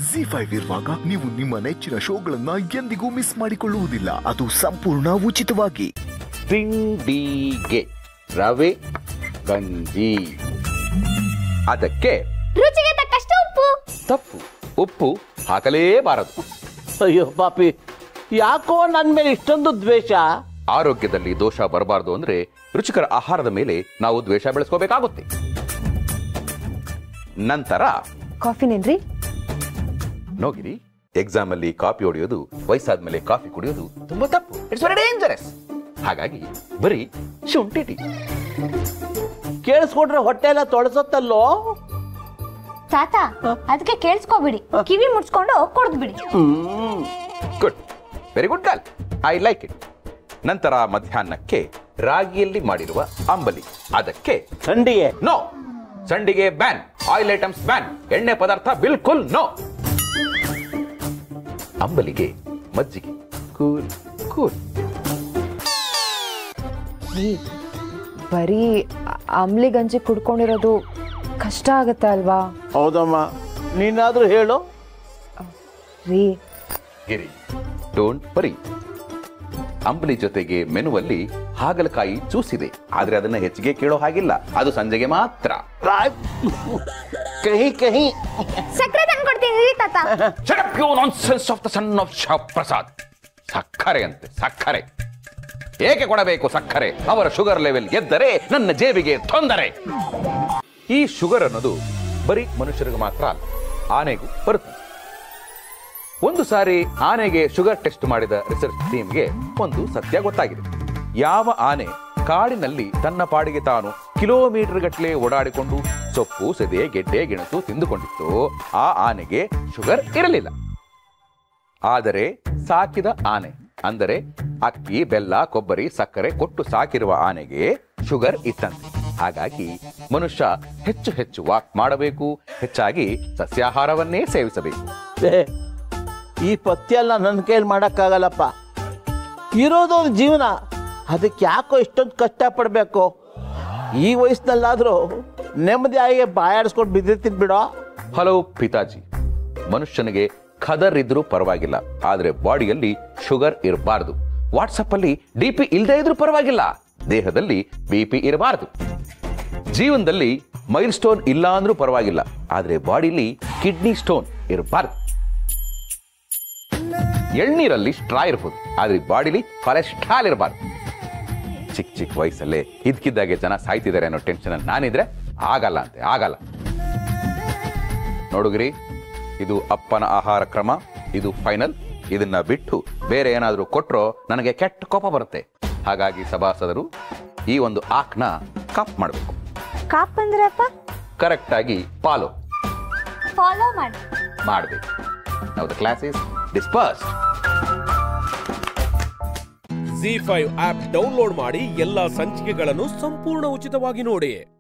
G five ಇರುವಾಗ ನೀವು ನಿಮ್ಮ ನೆಚ್ಚಿನ ಶೋಗಳನ್ನ ಎಂದಿಗೂ ಮಿಸ್ ಮಾಡಿಕೊಳ್ಳುವುದಿಲ್ಲ ಅದು ಸಂಪೂರ್ಣ ಉಚಿತವಾಗಿ ತಿಂಡಿಗೆ ರವೆ ಗಂಜಿ ಅದಕ್ಕೆ ರುಚಿಗೆ ತಕ್ಕಷ್ಟು ಉಪ್ಪು ತಪ್ಪು ಉಪ್ಪು ಹಾಕಲೇಬಾರದು ಅಯ್ಯೋ ಪಾಪಿ ಯಾಕೋ ನನ್ನ ಮೇಲೆ ಇಷ್ಟೊಂದು ದ್ವೇಷ ಆರೋಗ್ಯದಲ್ಲಿ ದೋಷ ಬರಬಾರದು ಅಂದ್ರೆ ರುಚಿಕರ ಆಹಾರದ ಮೇಲೆ ನಾವು ದ್ವೇಷ ಬೆಳೆಸ್ಕೋಬೇಕಾಗುತ್ತೆ ನಂತರ ಕಾಫಿನೇನ್ರಿ ನೋಗಿರಿ ಎಕ್ಸಾಮ್ ಅಲ್ಲಿ ಕಾಫಿ ಹೊಡೆಯೋದು ವಯಸ್ಸಾದ್ಮೇಲೆ ಕಾಫಿ ಕುಡಿಯೋದು ತುಂಬಾ ತಪ್ಪು ಇಟ್ಸ್ ವೆರಿ ಡೇಂಜರಸ್ ಹಾಗಾಗಿ ಬರೀ ಶುಂಠಿ ಟೀ ಕೇಳಿಸ್ಕೊಂಡ್ರೆ ಹೊಟ್ಟೆ ಎಲ್ಲ ತೊಳಸತ್ತಲ್ಲೋ ತಾತ ಅದಕ್ಕೆ ಕೇಳಿಸ್ಕೊಬಿಡಿ ಕಿವಿ ಮುಡ್ಸ್ಕೊಂಡು ಕುಡ್ದ್ಬಿಡಿ hmm good very good girl I like it ನಂತರ ಮಧ್ಯಾಹ್ನಕ್ಕೆ ರಾಗಿಯಲ್ಲಿ ಮಾಡಿರುವ ಅಂಬಲಿ ಅದಕ್ಕೆ ಥಂಡಿಗೆ ನೋ ಸಂಡಿಗೆ ಬ್ಯಾನ್ ಆಯಿಲ್ ಐಟಮ್ಸ್ ಬ್ಯಾನ್ ಎಣ್ಣೆ ಪದಾರ್ಥ ಬಿಲ್ಕುಲ್ ನೋ ಅಂಬಲಿಗೆ ಮಜ್ಜಿಗೆ ಕೂಲ್ ಕೂಲ್ ಬರೀ ಅಂಬ್ಲಿ ಗಂಜಿ ಕುಡ್ಕೊಂಡಿರೋದು ಕಷ್ಟ ಆಗತ್ತೆ ಅಲ್ವಾ ಹೌದಮ್ಮ ನೀನಾದ್ರೂ ಹೇಳು ರೀ ಗಿರಿ ಡೋಂಟ್ ವರಿ ಅಂಬಲಿ ಜೊತೆಗೆ ಮೆನುವಲ್ಲಿ ಹಾಗಲಕಾಯಿ ಜ್ಯೂಸ್ ಇದೆ ಆದ್ರೆ ಅದನ್ನ ಹೆಚ್ಚಿಗೆ ಕೇಳೋ ಹಾಗಿಲ್ಲ ಅದು ಸಂಜೆಗೆ ಮಾತ್ರ ರಾಯ್. ಕಹಿ ಕಹಿ ಸಕ್ಕರೆ ತಂದ್ಕೊಡ್ತೀನಿ ರೀ ತಾತ Shut up, you nonsense of the son of Prasad ಸಕ್ಕರೆ ಅಂತೆ ಸಕ್ಕರೆ ಏಕೆ ಕೊಡಬೇಕು ಸಕ್ಕರೆ ಅವರ ಶುಗರ್ ಲೆವೆಲ್ ಎದ್ದರೆ ನನ್ನ ಜೇಬಿಗೆ ತೊಂದರೆ ಈ ಶುಗರ್ ಅನ್ನೋದು ಬರೀ ಮನುಷ್ಯರಿಗೆ ಮಾತ್ರ ಅಲ್ಲ ಆನೆಗೂ ಬರುತ್ತೆ ಒಂದು ಸಾರಿ ಆನೆಗೆ ಶುಗರ್ ಟೆಸ್ಟ್ ಮಾಡಿದ ರಿಸರ್ಚ್ ಟೀಮ್ಗೆ ಒಂದು ಸತ್ಯ ಗೊತ್ತಾಗಿದೆ ಯಾವ ಆನೆ ಕಾಡಿನಲ್ಲಿ ತನ್ನ ಪಾಡಿಗೆ ತಾನು ಕಿಲೋಮೀಟರ್ ಗಟ್ಟಲೆ ಓಡಾಡಿಕೊಂಡು ಸೊಪ್ಪು ಸೆದೆ ಗೆಡ್ಡೆ ಗೆಣಸು ತಿಂದುಕೊಂಡಿತ್ತು ಆ ಆನೆಗೆ ಶುಗರ್ ಇರಲಿಲ್ಲ ಆದರೆ ಸಾಕಿದ ಆನೆ ಅಂದರೆ ಅಕ್ಕಿ ಬೆಲ್ಲ ಕೊಬ್ಬರಿ ಸಕ್ಕರೆ ಕೊಟ್ಟು ಸಾಕಿರುವ ಆನೆಗೆ ಶುಗರ್ ಇತ್ತಂತೆ ಹಾಗಾಗಿ ಮನುಷ್ಯ ಹೆಚ್ಚು ಹೆಚ್ಚು ವಾಕ್ ಮಾಡಬೇಕು ಹೆಚ್ಚಾಗಿ ಸಸ್ಯಾಹಾರವನ್ನೇ ಸೇವಿಸಬೇಕು ಏ, ಈ ಪಥ್ಯ ಎಲ್ಲ ನನ್ನ ಕೈಲಿ ಮಾಡೋಕ್ಕಾಗಲ್ಲಪ್ಪ ಇರೋದೊಂದು ಜೀವನ ಅದಕ್ಕೆ ಯಾಕೋ ಇಷ್ಟೊಂದು ಕಷ್ಟ ಪಡಬೇಕು ಈ ವಯಸ್ಸಿನಲ್ಲಾದರೂ ನೆಮ್ಮದಿಯಾಗಿ ಬಾಯಾಡಿಸ್ಕೊಂಡು ಬಿದ್ದಿರ್ತೀನಿ ಬಿಡೋ ಹಲೋ ಪಿತಾಜಿ ಮನುಷ್ಯನಿಗೆ ಖದರ್ ಇದ್ರೂ ಪರವಾಗಿಲ್ಲ ಆದ್ರೆ ಬಾಡಿಯಲ್ಲಿ ಶುಗರ್ ಇರಬಾರ್ದು ವಾಟ್ಸಪ್ ಅಲ್ಲಿ ಡಿಪಿ ಇಲ್ಲದೆ ಇದ್ರೂ ಪರವಾಗಿಲ್ಲ ದೇಹದಲ್ಲಿ ಬಿಪಿ ಇರಬಾರ್ದು ಜೀವನದಲ್ಲಿ ಮೈಲ್ ಸ್ಟೋನ್ ಇಲ್ಲ ಅಂದ್ರೂ ಪರವಾಗಿಲ್ಲ ಆದ್ರೆ ಬಾಡಿಲಿ ಕಿಡ್ನಿ ಸ್ಟೋನ್ ಇರಬಾರ್ದು ಎಳ್ನೀರಲ್ಲಿ ಸ್ಟ್ರಾ ಇರ್ಬೋದು ಆದ್ರೆ ಬಾಡಿಲಿ ಕೊಲೆಸ್ಟ್ರಾಲ್ ಇರಬಾರ್ದು ಚಿಕ್ಕ ಚಿಕ್ಕ ವಯಸ್ಸಲ್ಲೇ ಇದ್ಕಿದ್ದಾಗೆ ಜನ ಸಾಯ್ತಿದ್ದಾರೆ ಅನ್ನೋ ಟೆನ್ಷನ್ ಅಲ್ಲಿ ನಾನಿದ್ರೆ ಆಗಲ್ಲ ಅಂತೆ ಆಗಲ್ಲ ನೋಡುಗ್ರಿ ಇದು ಅಪ್ಪನ ಆಹಾರ ಕ್ರಮ ಇದು ಫೈನಲ್ ಇದನ್ನ ಬಿಟ್ಟು ಬೇರೆ ಏನಾದರೂ ಕೊಟ್ರೋ ನನಗೆ ಕೆಟ್ಟ ಕೋಪ ಬರುತ್ತೆ ಹಾಗಾಗಿ ಸಭಾಸದರು ಈ ಒಂದು ಆಕ್ನ ಕಪ್ ಮಾಡಬೇಕು ಕಾಪ್ ಅಂದ್ರಪ್ಪ ಕರೆಕ್ಟ್ ಆಗಿ ಫಾಲೋ ಫಾಲೋ ಮಾಡಿ ಮಾಡಬೇಕು ನಾವು the class is disperse G five app download ಮಾಡಿ ಎಲ್ಲಾ ಸಂಚಿಕೆಗಳನ್ನು ಸಂಪೂರ್ಣ ಉಚಿತವಾಗಿ ನೋಡಿ